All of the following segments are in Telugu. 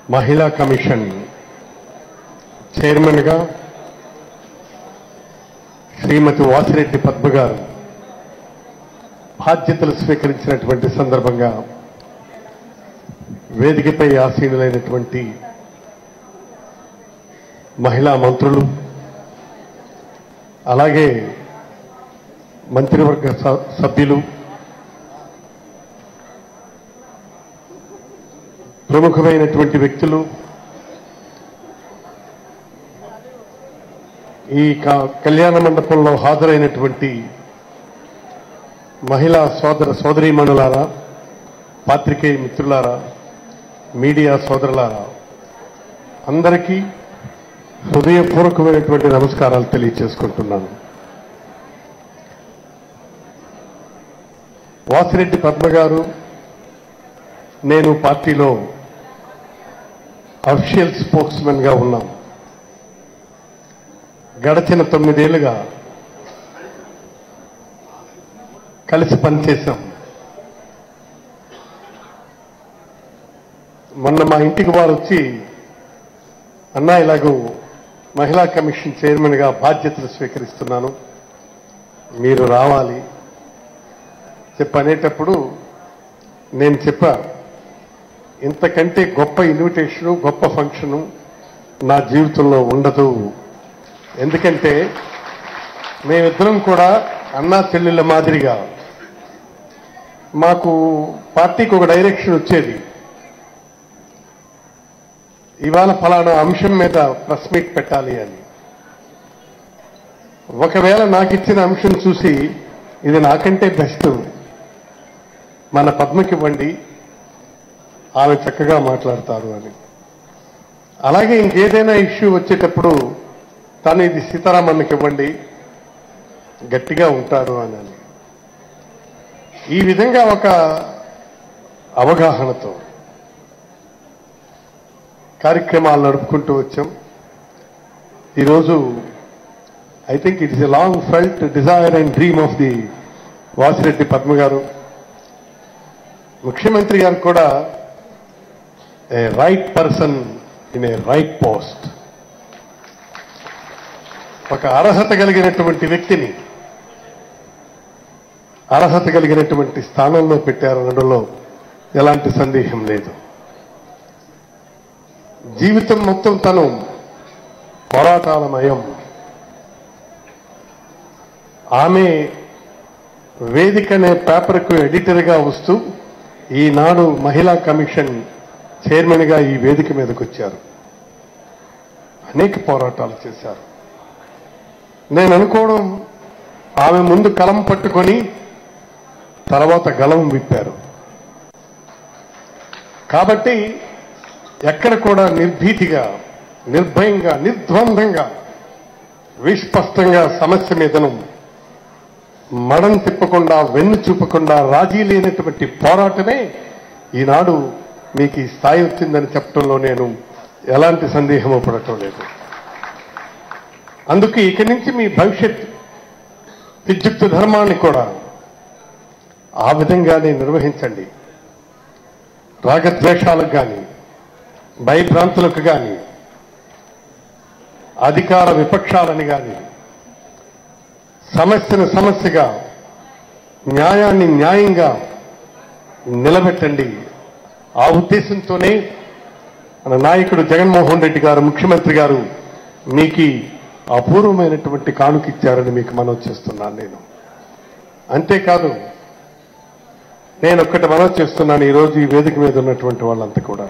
మహిళా కమిషన్ చైర్మన్గా శ్రీమతి వాసిరెడ్డి పద్మ గారు బాధ్యతలు స్వీకరించినటువంటి సందర్భంగా వేదికపై ఆసీనులైనటువంటి మహిళా మంత్రులు అలాగే మంత్రివర్గ స- సభ్యులు ప్రముఖమైనటువంటి వ్యక్తులు ఈ క- కళ్యాణ మండపంలో హాజరైనటువంటి మహిళా సోదర సోదరీమణులారా పాత్రికేయ మిత్రులారా మీడియా సోదరులారా అందరికీ హృదయపూర్వకమైనటువంటి నమస్కారాలు తెలియచేసుకుంటున్నాను వాసిరెడ్డి పద్మ గారు నేను పార్టీలో అఫిషియల్ స్పోక్స్మెన్ గా ఉన్నాం గడచిన తొమ్మిదేళ్లుగా కలిసి పనిచేశాం మొన్న మా ఇంటికి వారు వచ్చి అన్నా ఇలాగూ మహిళా కమిషన్ చైర్మన్ గా బాధ్యతలు స్వీకరిస్తున్నాను మీరు రావాలి చెప్పనేటప్పుడు నేను చెప్పా ఇంతకంటే గొప్ప ఇన్విటేషను గొప్ప ఫంక్షను నా జీవితంలో ఉండదు ఎందుకంటే మేమిద్దరం కూడా అన్నా చెల్లెళ్ళ మాదిరిగా మాకు పార్టీకి ఒక డైరెక్షన్ వచ్చేది ఇవాళ ఫలానా అంశం మీద ప్రెస్ మీట్ పెట్టాలి అని ఒకవేళ నాకు ఇచ్చిన అంశం చూసి ఇది నాకంటే బెస్ట్ మన పద్మకి ఇవ్వండి ఆమె చక్కగా మాట్లాడతారు అని అలాగే ఇంకేదైనా ఇష్యూ వచ్చేటప్పుడు తను ఇది సీతారామన్నకి ఇవ్వండి గట్టిగా ఉంటారు అని అని ఈ విధంగా ఒక అవగాహనతో కార్యక్రమాలు నడుపుకుంటూ వచ్చాం ఈరోజు I think it is a long felt desire and dream of the Vasireddy Padma garu ముఖ్యమంత్రి గారు కూడా a right person in a right post ఒక అర్హత కలిగినటువంటి వ్యక్తిని అర్హత కలిగినటువంటి స్థానంలో పెట్టారనడంలో ఎలాంటి సందేహం లేదు జీవితం మొత్తం తను పోరాటాలమయం ఆమె వేదిక అనే పేపర్కు ఎడిటర్గా వస్తూ ఈనాడు మహిళా కమిషన్ చైర్మన్గా ఈ వేదిక మీదకి వచ్చారు అనేక పోరాటాలు చేశారు నేను అనుకోవడం ఆమె ముందు కలం పట్టుకొని తర్వాత గలం విప్పారు కాబట్టి ఎక్కడ కూడా నిర్భీతిగా నిర్భయంగా నిర్ద్వందంగా విస్పష్టంగా సమస్య మీదను మడం తిప్పకుండా వెన్ను చూపకుండా రాజీ లేనటువంటి పోరాటమే ఈనాడు మీకు ఈ స్థాయి వచ్చిందని చెప్పడంలో నేను ఎలాంటి సందేహము పడటం లేదు అందుకే ఇక నుంచి మీ భవిష్యత్ విద్యుత్ ధర్మాన్ని కూడా ఆ విధంగానే నిర్వహించండి రాగద్వేషాలకు కానీ భయభ్రాంతులకు కానీ అధికార విపక్షాలని కానీ సమస్యను సమస్యగా న్యాయాన్ని న్యాయంగా నిలబెట్టండి ఆ ఉద్దేశంతోనే మన నాయకుడు జగన్మోహన్ రెడ్డి గారు ముఖ్యమంత్రి గారు మీకు అపూర్వమైనటువంటి కానుకిచ్చారని మీకు మనవి చేస్తున్నాను నేను అంతేకాదు నేను ఒక్కటి మనవి చేస్తున్నాను ఈరోజు ఈ వేదిక మీద ఉన్నటువంటి వాళ్ళంతా కూడా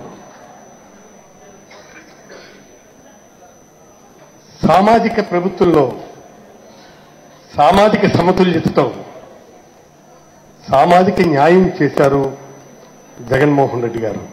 సామాజిక ప్రభుత్వంలో సామాజిక సమతుల్యతతో సామాజిక న్యాయం చేశారు జగన్మోహన్ రెడ్డి గారు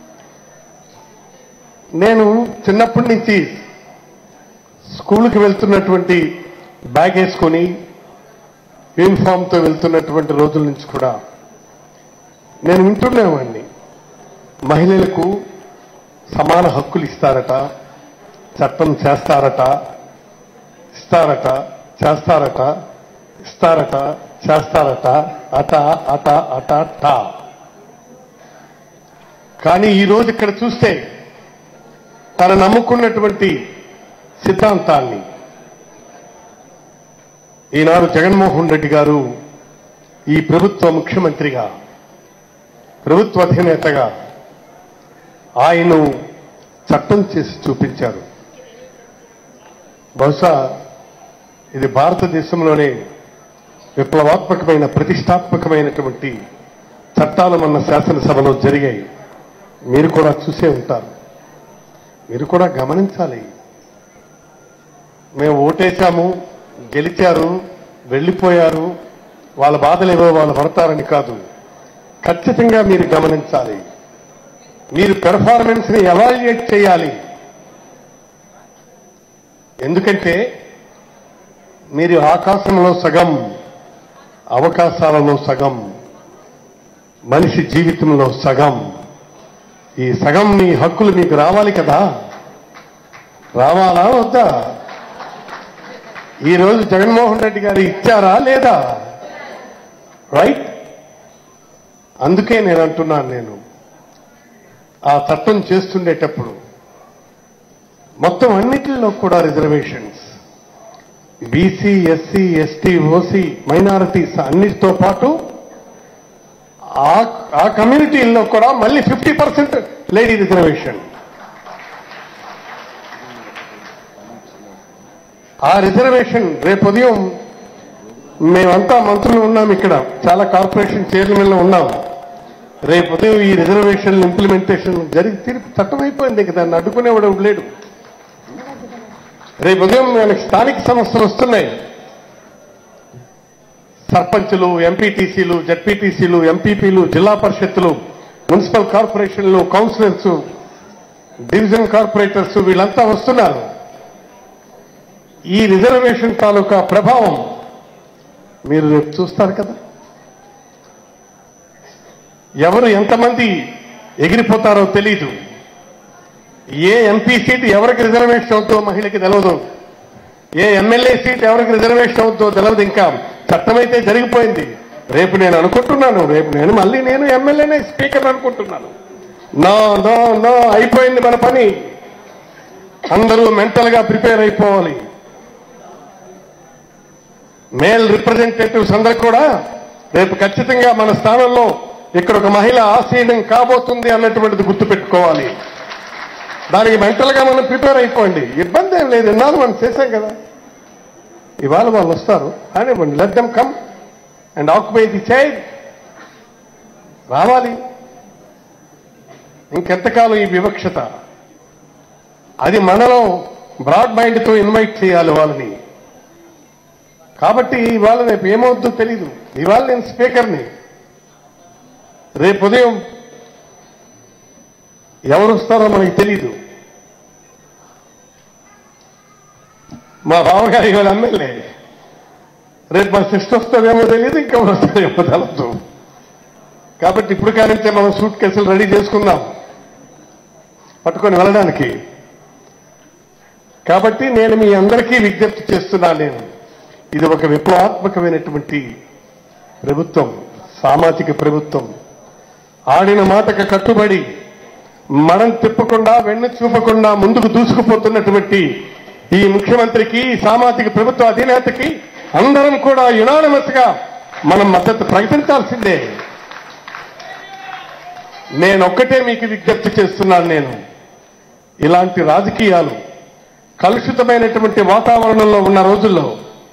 నేను చిన్నప్పటి నుంచి స్కూల్కి వెళ్తున్నటువంటి బ్యాగ్ వేసుకొని యూనిఫామ్తో వెళ్తున్నటువంటి రోజుల నుంచి కూడా నేను వింటున్నామండి మహిళలకు సమాన హక్కులు ఇస్తారట చట్టం చేస్తారట ఇస్తారట చేస్తారట ఇస్తారట చేస్తారట అట అట అట టా కానీ ఈ రోజు ఇక్కడ చూస్తే తన నమ్ముకున్నటువంటి సిద్ధాంతాన్ని ఈనాడు జగన్మోహన్ రెడ్డి గారు ఈ ప్రభుత్వ ముఖ్యమంత్రిగా ప్రభుత్వ అధినేతగా ఆయన్ను చట్టం చేసి చూపించారు బహుశా ఇది భారతదేశంలోనే విప్లవాత్మకమైన ప్రతిష్టాత్మకమైనటువంటి చట్టాలు మన శాసనసభలో జరిగాయి మీరు కూడా చూసే ఉంటారు మీరు కూడా గమనించాలి మేము ఓటేశాము గెలిచారు వెళ్ళిపోయారు వాళ్ళ బాధలేవో వాళ్ళు పడతారని కాదు ఖచ్చితంగా మీరు గమనించాలి మీరు పెర్ఫార్మెన్స్ ని ఎవాల్యుయేట్ చేయాలి ఎందుకంటే మీరు ఆకాశంలో సగం అవకాశాలలో సగం మనిషి జీవితంలో సగం ఈ సగం మీ హక్కులు మీకు రావాలి కదా రావాలా వద్దా ఈ రోజు జగన్మోహన్ రెడ్డి గారు ఇచ్చారా లేదా రైట్ అందుకే నేను అంటున్నాను నేను ఆ చట్టం చేస్తుండేటప్పుడు మొత్తం అన్నిటిలో కూడా reservations BC SC ST OC minorities అన్నిటితో పాటు ఆ ఆ కమ్యూనిటీల్లో కూడా మళ్ళీ ఫిఫ్టీ పర్సెంట్ లేడీ రిజర్వేషన్ ఆ రిజర్వేషన్ రేపు ఉదయం మేమంతా మంత్రులు ఉన్నాం ఇక్కడ చాలా కార్పొరేషన్ చైర్మన్లు ఉన్నాం రేపు ఉదయం ఈ రిజర్వేషన్ ఇంప్లిమెంటేషన్ జరిగి తీర్పు చట్టం అయిపోయింది ఇక దాన్ని అడ్డుకునేవాడు లేడు రేపు ఉదయం మనకి స్థానిక సంస్థలు వస్తున్నాయి సర్పంచులు ఎంపీటీసీలు జడ్పీటీసీలు ఎంపీపీలు జిల్లా పరిషత్తులు మున్సిపల్ కార్పొరేషన్లు కౌన్సిలర్స్ డివిజన్ కార్పొరేటర్స్ వీళ్ళంతా వస్తున్నారు ఈ రిజర్వేషన్ తాలూకా ప్రభావం మీరు రేపు చూస్తారు కదా ఎవరు ఎంతమంది ఎగిరిపోతారో తెలీదు ఏ ఎంపీ సీటు ఎవరికి రిజర్వేషన్ అవుతుందో మహిళకి తెలియదు ఏ ఎమ్మెల్యే సీట్ ఎవరికి రిజర్వేషన్ అవుతుందో తెలియదు ఇంకా చట్టమైతే జరిగిపోయింది రేపు నేను అనుకుంటున్నాను రేపు నేను మళ్ళీ నేను ఎమ్మెల్యేనే స్పీకర్ అనుకుంటున్నాను నో నో నో అయిపోయింది మన పని అందరూ మెంటల్ గా ప్రిపేర్ అయిపోవాలి మేల్ రిప్రజెంటేటివ్స్ అందరు కూడా రేపు ఖచ్చితంగా మన స్థానంలో ఇక్కడ ఒక మహిళ ఆశీనం కాబోతుంది అన్నటువంటిది గుర్తుపెట్టుకోవాలి దానికి మెంటల్ గా మనం ప్రిపేర్ అయిపోండి ఇబ్బంది ఏం లేదు ఎన్నాళ్ళు మనం చేశాం కదా ఇవాళ వాళ్ళు వస్తారు కానివ్వండి let them come and occupy the chair రావాలి ఇంకెంతకాలం ఈ వివక్షత అది మనలో బ్రాడ్ మైండ్ తో ఇన్వైట్ చేయాలి వాళ్ళని కాబట్టి ఇవాళ రేపు ఏమవుద్దో తెలీదు ఇవాళ నేను స్పీకర్ని రేపు ఉదయం ఎవరు వస్తారో మనకి తెలీదు మా బావగారి ఇవాళ ఎమ్మెల్యే రేపు మా సిస్టర్ వస్తుందేమో తెలియదు ఇంకెవరు వస్తారేమో తెలదు కాబట్టి ఇప్పుడు కానించే మనం సూట్ కేసులు రెడీ చేసుకుందాం పట్టుకొని వెళ్ళడానికి కాబట్టి నేను మీ అందరికీ విజ్ఞప్తి చేస్తున్నాను నేను ఇది ఒక విప్లవాత్మకమైనటువంటి ప్రభుత్వం సామాజిక ప్రభుత్వం ఆడిన మాటకు కట్టుబడి మనం తిప్పకుండా వెన్ను చూపకుండా ముందుకు దూసుకుపోతున్నటువంటి ఈ ముఖ్యమంత్రికి ఈ సామాజిక ప్రభుత్వ అధినేతకి అందరం కూడా యునానిమస్ గా మనం మద్దతు ప్రకటించాల్సిందే నేను ఒక్కటే మీకు విజ్ఞప్తి చేస్తున్నాను నేను ఇలాంటి రాజకీయాలు కలుషితమైనటువంటి వాతావరణంలో ఉన్న రోజుల్లో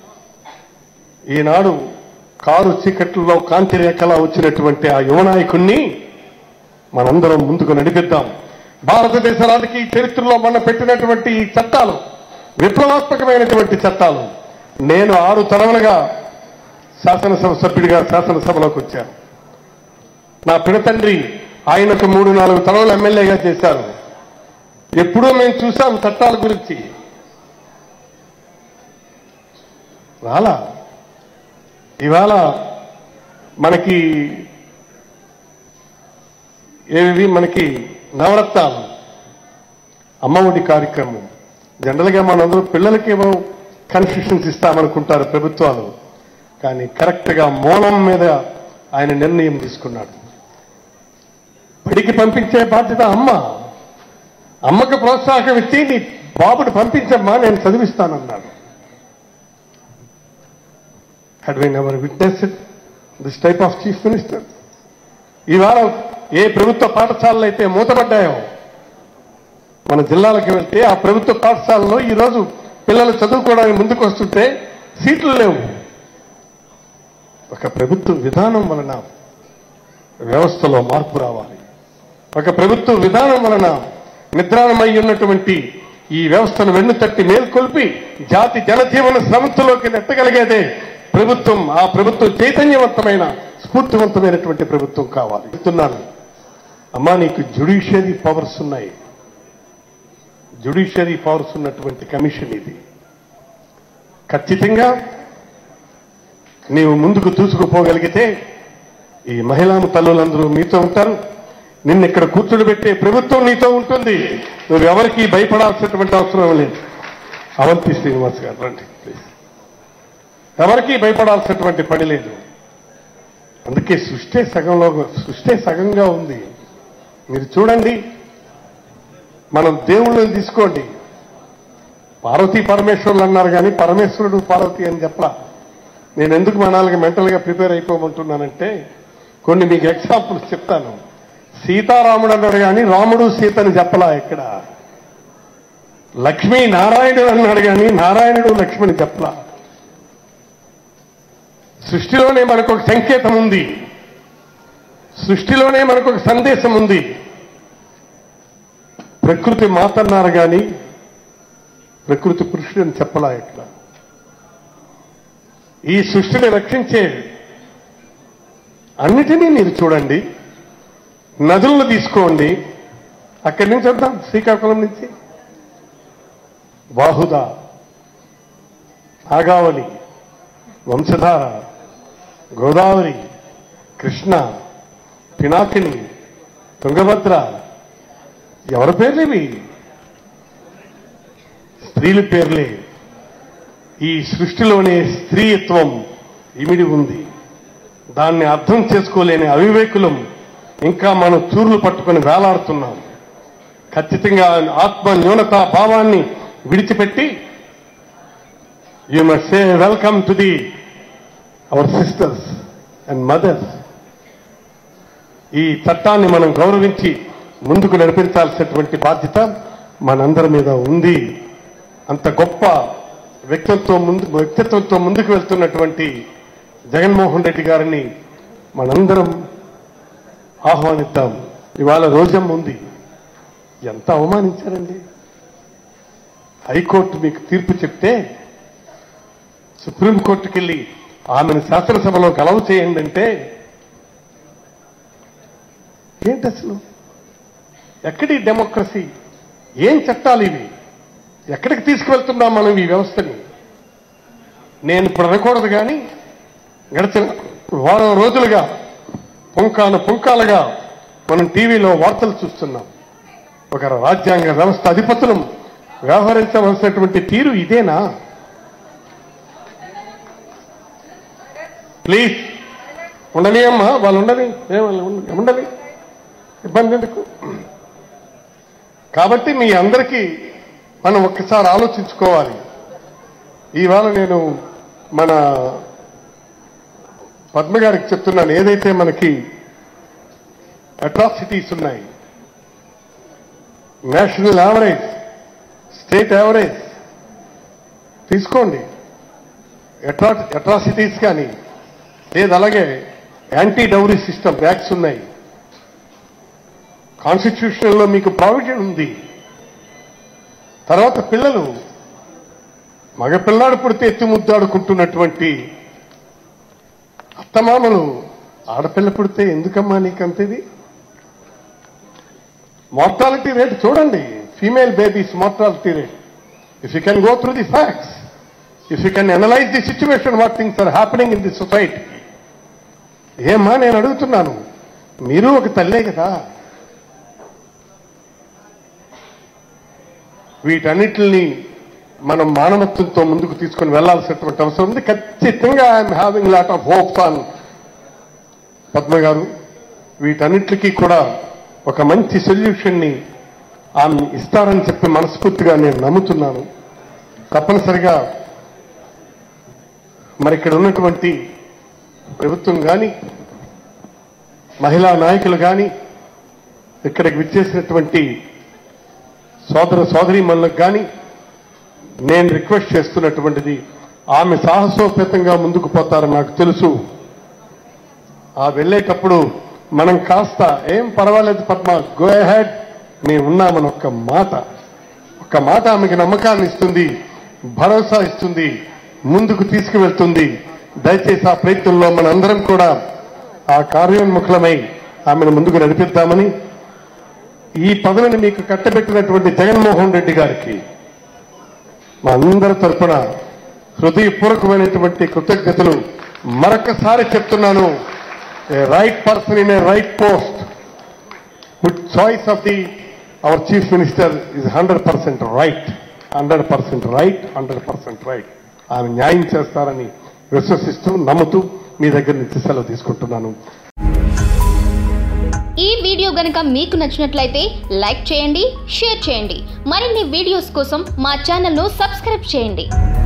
ఈనాడు కారు చీకట్లలో కాంతి రేఖలా వచ్చినటువంటి ఆ యువనాయకుణ్ణి మనందరం ముందుకు నడిపిద్దాం భారతదేశ రాజకీయ చరిత్రలో మన పెట్టినటువంటి ఈ చట్టాలు విప్లవాత్మకమైనటువంటి చట్టాలు నేను ఆరు తరములుగా శాసనసభ సభ్యుడిగా శాసనసభలోకి వచ్చాను నా పిడతండ్రి ఆయనకు మూడు నాలుగు తరములు ఎమ్మెల్యేగా చేశారు ఎప్పుడూ మేము చూసాం చట్టాల గురించి రాలా ఇవాళ మనకి ఏవి మనకి నవరత్నాలు అమ్మఒడి కార్యక్రమం జనరల్ గా మనందరూ పిల్లలకి ఏమో కన్సెషన్స్ ఇస్తామనుకుంటారు ప్రభుత్వాలు కానీ కరెక్ట్ గా మూలం మీద ఆయన నిర్ణయం తీసుకున్నాడు బడికి పంపించే బాధ్యత అమ్మ అమ్మకు ప్రోత్సాహం ఇచ్చి నీ బాబుని పంపించమ్మా నేను చదివిస్తానన్నాడు had we never witness this type of chief minister ఇవాళ ఏ ప్రభుత్వ పాఠశాలలు అయితే మూతపడ్డాయో మన జిల్లాలకు వెళ్తే ఆ ప్రభుత్వ పాఠశాలలో ఈరోజు పిల్లలు చదువుకోవడానికి ముందుకు వస్తుంటే సీట్లు లేవు ఒక ప్రభుత్వ విధానం వలన వ్యవస్థలో మార్పు రావాలి ఒక ప్రభుత్వ విధానం వలన నిద్రాణమై ఉన్నటువంటి ఈ వ్యవస్థను వెన్ను తట్టి మేల్కొల్పి జాతి జనజీవన స్రవంతిలోకి నెట్టగలిగేదే ప్రభుత్వం ఆ ప్రభుత్వం చైతన్యవంతమైన స్ఫూర్తివంతమైనటువంటి ప్రభుత్వం కావాలి చెప్తున్నాను అమ్మా నీకు జ్యుడిషియరీ పవర్స్ ఉన్నాయి జ్యుడిషియరీ పవర్స్ ఉన్నటువంటి కమిషన్ ఇది ఖచ్చితంగా నీవు ముందుకు దూసుకుపోగలిగితే ఈ మహిళా తల్లులందరూ మీతో ఉంటారు నిన్ను ఇక్కడ కూర్చోబెట్టే ప్రభుత్వం నీతో ఉంటుంది నువ్వు ఎవరికి భయపడాల్సినటువంటి అవసరం లేదు అవంతి శ్రీనివాస్ గారు రండి ప్లీజ్ ఎవరికి భయపడాల్సినటువంటి పని లేదు అందుకే సృష్టి సగంలో సృష్టి సగంగా ఉంది మీరు చూడండి మనం దేవుళ్ళని తీసుకోండి పార్వతీ పరమేశ్వరులు అన్నారు కానీ పరమేశ్వరుడు పార్వతి అని చెప్పలా నేను ఎందుకు మనాలకి మెంటల్ గా ప్రిపేర్ అయిపోమంటున్నానంటే కొన్ని మీకు ఎగ్జాంపుల్స్ చెప్తాను సీతారాముడు అన్నాడు కానీ రాముడు సీతని చెప్పలా ఇక్కడ లక్ష్మీ నారాయణుడు అన్నాడు కానీ నారాయణుడు లక్ష్మణి చెప్పలా సృష్టిలోనే మనకు ఒక సంకేతం ఉంది సృష్టిలోనే మనకు ఒక సందేశం ఉంది ప్రకృతి మాత అన్నారు కానీ ప్రకృతి పురుషుడు అని చెప్పలా ఇక్కడ ఈ సృష్టిని రక్షించే అన్నిటినీ మీరు చూడండి నదులను తీసుకోండి అక్కడి నుంచి వద్దాం శ్రీకాకుళం నుంచి బాహుద నాగావళి వంశధార గోదావరి కృష్ణ పినాకిని తుంగభద్ర ఎవరి పేర్లేవి స్త్రీల పేర్లే ఈ సృష్టిలోనే స్త్రీత్వం ఇమిడి ఉంది దాన్ని అర్థం చేసుకోలేని అవివేకులం ఇంకా మనం చూర్లు పట్టుకొని వేలాడుతున్నాం ఖచ్చితంగా ఆత్మ న్యూనతా భావాన్ని విడిచిపెట్టి you must say welcome to the our sisters and mothers ఈ చట్టాన్ని మనం గౌరవించి ముందుకు నడిపించాల్సినటువంటి బాధ్యత మనందరి మీద ఉంది అంత గొప్ప వ్యక్తిత్వం ముందు వ్యక్తిత్వంతో ముందుకు వెళ్తున్నటువంటి జగన్మోహన్ రెడ్డి గారిని మనందరం ఆహ్వానిద్దాం ఇవాళ రోజం ఉంది ఎంత అవమానించారండి హైకోర్టు మీకు తీర్పు చెప్తే సుప్రీంకోర్టుకి వెళ్ళి ఆమెను శాసనసభలో గలవ చేయండి అంటే ఏంటి అసలు ఎక్కడి డెమోక్రసీ ఏం చట్టాలు ఇవి ఎక్కడికి తీసుకువెళ్తున్నాం మనం ఈ వ్యవస్థని నేను ఇప్పుడు అనకూడదు కానీ గడిచిన వారం రోజులుగా పుంకాలు పుంకాలుగా మనం టీవీలో వార్తలు చూస్తున్నాం ఒక రాజ్యాంగ వ్యవస్థ అధిపతులం వ్యవహరించవలసినటువంటి తీరు ఇదేనా ప్లీజ్ ఉండని అమ్మా వాళ్ళు ఉండని ఏమని ఉండని ఇబ్బంది ఎందుకు కాబట్టి మీ అందరికీ మనం ఒక్కసారి ఆలోచించుకోవాలి ఈవేళ నేను మన పద్మ గారికి చెప్తున్నాను ఏదైతే మనకి అట్రాసిటీస్ ఉన్నాయి నేషనల్ యావరేజ్ స్టేట్ యావరేజ్ తీసుకోండి అట్రా అట్రాసిటీస్ కానీ లేదు అలాగే యాంటీ డౌరీ సిస్టమ్ యాక్ట్స్ ఉన్నాయి కాన్స్టిట్యూషన్ లో మీకు ప్రావిజన్ ఉంది తర్వాత పిల్లలు మగపిల్లాడు పుడితే ఎత్తి ముద్దాడుకుంటున్నటువంటి అత్తమామలు ఆడపిల్ల పుడితే ఎందుకమ్మా నీకంతది మార్టాలిటీ రేట్ చూడండి female babies mortality rate if you can go through the facts if you can analyse the situation what things are happening in the society ఏమ్మా నేను అడుగుతున్నాను మీరు ఒక తల్లే కదా వీటన్నిటిని మనం మానవత్వంతో ముందుకు తీసుకొని వెళ్లాల్సినటువంటి అవసరం ఉంది ఖచ్చితంగా I'm having lot of hopes on Padma garu వీటన్నిటికీ కూడా ఒక మంచి సొల్యూషన్ ని ఆమె ఇస్తారని చెప్పి మనస్ఫూర్తిగా నేను నమ్ముతున్నాను తప్పనిసరిగా మరి ఇక్కడ ఉన్నటువంటి ప్రభుత్వం కానీ మహిళా నాయకులు కానీ ఇక్కడికి విచ్చేసినటువంటి సోదర సోదరీమణులకు కానీ నేను రిక్వెస్ట్ చేస్తున్నటువంటిది ఆమె సాహసోపేతంగా ముందుకు పోతారని నాకు తెలుసు ఆ వెళ్ళేటప్పుడు మనం కాస్త ఏం పర్వాలేదు పద్మ గో హెడ్ మేము ఉన్నామని ఒక్క మాట ఒక్క మాట ఆమెకి నమ్మకాన్ని ఇస్తుంది భరోసా ఇస్తుంది ముందుకు తీసుకువెళ్తుంది దయచేసి ఆ ప్రయత్నంలో మనందరం కూడా ఆ కార్యోన్ముఖులమై ఆమెను ముందుకు నడిపిద్దామని ఈ పదవిని మీకు కట్టబెట్టినటువంటి జగన్మోహన్ రెడ్డి గారికి మా అందరి తరపున హృదయపూర్వకమైనటువంటి కృతజ్ఞతలు మరొకసారి చెప్తున్నాను right person in a right post with choice of the our chief minister is hundred percent right hundred percent right hundred percent right ఆమె న్యాయం చేస్తారని విశ్వసిస్తూ నమ్ముతూ మీ దగ్గర నుంచి సెలవు తీసుకుంటున్నాను ఈ వీడియో గనుక మీకు నచ్చినట్లయితే లైక్ చేయండి షేర్ చేయండి మరిన్ని వీడియోస్ కోసం మా ఛానల్ను సబ్స్క్రైబ్ చేయండి